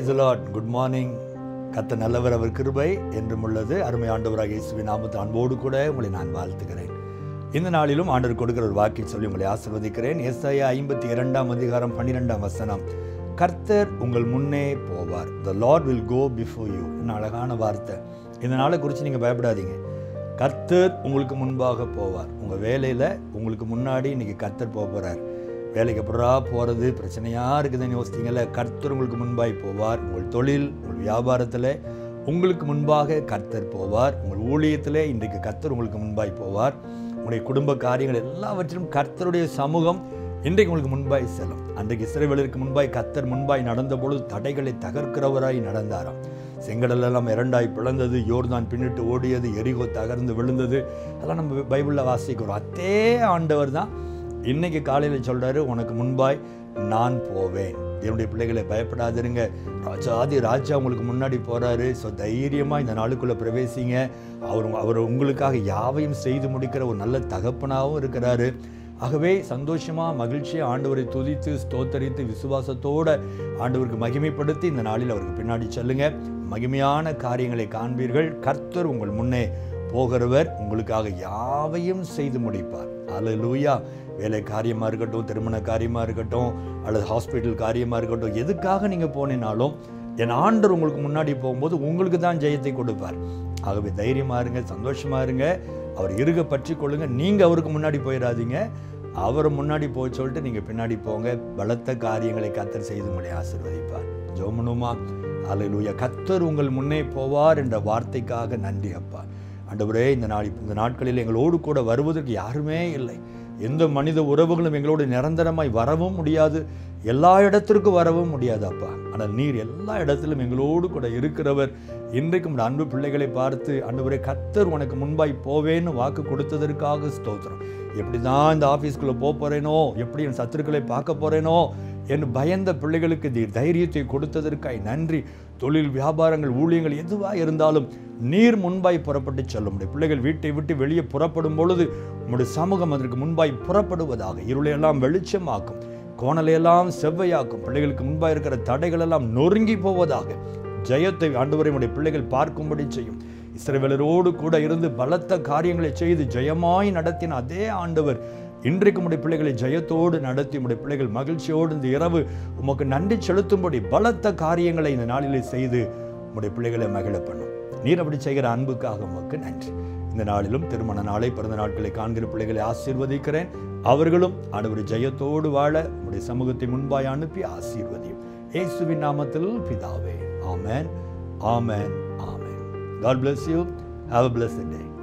Price Lord good morning கத்த நல்லவர் அவர் கிருபை என்றும் உள்ளது அருமை ஆண்டவராக இயேசுவின் நாமத்து அன்போடு கூட உங்களை நான் வாழ்த்துகிறேன் இந்த நாளிலும் ஆண்டவர் கொடுக்கிற ஒரு வாக்கை சொல்லி உங்களை ஆசிர்வதிக்கிறேன் எஸ்ஐயா ஐம்பத்தி இரண்டாம் அதிகாரம் பன்னிரெண்டாம் வசனம் கர்த்தர் உங்கள் முன்னே போவார் the lord will go before you என்ன அழகான வார்த்தை இந்த நாளை குறித்து நீங்கள் பயப்படாதீங்க கர்த்தர் உங்களுக்கு முன்பாக போவார் உங்கள் வேலையில் உங்களுக்கு முன்னாடி இன்னைக்கு கர்த்தர் போக போகிறார் வேலைக்கு எப்படா போகிறது பிரச்சனையாக இருக்குதுன்னு யோசித்தீங்கல்ல கர்த்தர் உங்களுக்கு முன்பாய் போவார் உங்கள் தொழில் உங்கள் வியாபாரத்தில் உங்களுக்கு முன்பாக கர்த்தர் போவார் உங்கள் ஊழியத்தில் இன்றைக்கு கர்த்தர் உங்களுக்கு முன்பாய் போவார் உங்களுடைய குடும்ப காரியங்கள் எல்லாவற்றிலும் கர்த்தருடைய சமூகம் இன்றைக்கு உங்களுக்கு முன்பாய் செல்லும் அன்றைக்கு இஸ்ரேவேலருக்கு முன்பாய் கர்த்தர் முன்பாய் நடந்த பொழுது தடைகளை தகர்க்கிறவராய் நடந்தாராம் செங்கடல் எல்லாம் இரண்டாய் பிளந்தது யோர்தான் பின்னிட்டு ஓடியது எரிகோ தகர்ந்து விழுந்தது அதெல்லாம் நம்ம பைபிளில் வாசிக்கிறோம் அதே ஆண்டவர் தான் இன்னைக்கு காலையில் சொல்றாரு உனக்கு முன்பாய் நான் போவேன் என்னுடைய பிள்ளைகளை பயப்படாதிருங்க ராஜாதி ராஜா உங்களுக்கு முன்னாடி போறாரு ஸோ தைரியமாக இந்த நாளுக்குள்ள பிரவேசிங்க அவர் அவர் உங்களுக்காக யாவையும் செய்து முடிக்கிற ஒரு நல்ல தகப்பனாகவும் இருக்கிறாரு ஆகவே சந்தோஷமா மகிழ்ச்சியாக ஆண்டவரை துதித்து ஸ்தோத்தரித்து விசுவாசத்தோட ஆண்டவருக்கு மகிமைப்படுத்தி இந்த நாளில் அவருக்கு பின்னாடி செல்லுங்க மகிமையான காரியங்களை காண்பீர்கள் கர்த்தர் உங்கள் முன்னே போகிறவர் உங்களுக்காக யாவையும் செய்து முடிப்பார் அல்லேலூயா வேலை காரியமாக இருக்கட்டும் திருமண காரியமாக இருக்கட்டும் அல்லது ஹாஸ்பிட்டல் காரியமாக இருக்கட்டும் எதுக்காக நீங்கள் போனீனாலும் என் ஆண்டர் உங்களுக்கு முன்னாடி போகும்போது உங்களுக்கு தான் ஜெயத்தை கொடுப்பார் ஆகவே தைரியமாக இருங்க சந்தோஷமாக இருங்க அவர் இருக பற்றி கொள்ளுங்க நீங்கள் அவருக்கு முன்னாடி போயிடாதீங்க அவரை முன்னாடி போக சொல்லிட்டு நீங்கள் பின்னாடி போங்க பலத்த காரியங்களை கத்தர் செய்து உங்களை ஆசிர்வதிப்பார் ஜோமனுமா அல்லேலூயா கத்தர் உங்கள் முன்னே போவார் என்ற வார்த்தைக்காக நன்றி அப்பா ஆண்டவரே இந்த நாள் இந்த நாட்களில் எங்களோடு கூட வருவதற்கு யாருமே இல்லை எந்த மனித உறவுகளும் எங்களோடு நிரந்தரமாய் வரவும் முடியாது எல்லா இடத்திற்கும் வரவும் முடியாது அப்பா ஆனால் நீர் எல்லா இடத்திலும் எங்களோடு கூட இருக்கிறவர் இன்றைக்கும் உடைய அன்பு பிள்ளைகளை பார்த்து ஆண்டவரே கத்தர் உனக்கு முன்பாய் போவேன்னு வாக்கு கொடுத்ததற்காக ஸ்தோத்திரம் எப்படி தான் இந்த ஆஃபீஸ்க்குள்ளே போக போகிறேனோ எப்படி என் சத்துருக்களை பார்க்க போகிறேனோ என்று பயந்த பிள்ளைகளுக்கு நீர் தைரியத்தை கொடுத்ததற்காய் நன்றி தொழில் வியாபாரங்கள் ஊழியங்கள் எதுவாக இருந்தாலும் நீர் முன்பாய் புறப்பட்டு செல்ல முடியும் பிள்ளைகள் வீட்டை விட்டு வெளியே புறப்படும் பொழுது உங்களுடைய சமூகம் அதற்கு முன்பாய் புறப்படுவதாக இருளையெல்லாம் வெளிச்சமாக்கும் கோணலையெல்லாம் செவ்வையாக்கும் பிள்ளைகளுக்கு முன்பாக இருக்கிற தடைகள் எல்லாம் நொறுங்கி போவதாக ஜெயத்தை ஆண்டவரை உடைய பிள்ளைகள் பார்க்கும்படி செய்யும் இஸ்ரவேலரோடு கூட இருந்து பலத்த காரியங்களை செய்து ஜெயமாய் நடத்தின அதே ஆண்டவர் இன்றைக்கு உடைய பிள்ளைகளை ஜெயத்தோடு நடத்தி உடைய பிள்ளைகள் மகிழ்ச்சியோடு இந்த இரவு உமக்கு நன்றி செலுத்தும்படி பலத்த காரியங்களை இந்த நாளிலே செய்து உடைய பிள்ளைகளை மகிழ பண்ணும் நீர் அப்படி செய்கிற அன்புக்காக உமக்கு நன்றி இந்த நாளிலும் திருமண நாளை பிறந்த நாட்களை காண்கிற பிள்ளைகளை ஆசீர்வதிக்கிறேன் அவர்களும் ஆண்டவர் ஜெயத்தோடு வாழ உடைய சமூகத்தை முன்பாய் அனுப்பி ஆசீர்வதியும் இயேசுவின் நாமத்தில் பிதாவே ஆமென் ஆமென் ஆமென் God bless you. Have a blessed day.